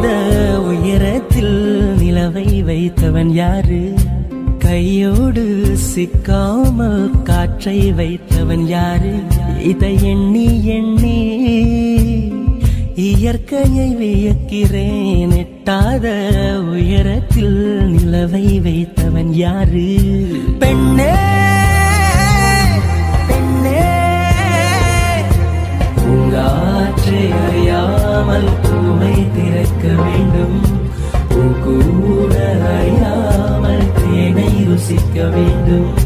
எட்டாத உயரத்தில் நிலவை வைத்தவன் யாரு கையோடு சிக்காமல் காற்றை வைத்தவன் யாரு இதை எண்ணி எண்ணி இயற்கையை வியக்கிறேன் எட்டாத உயரத்தில் நிலவை வைத்தவன் யாரு பெண்ணே பெண்ணே பூங்காற்றை அறியாமல் பூவை திறக்க வேண்டும் பூ கூட அறியாமல் தேனை ருசிக்க வேண்டும்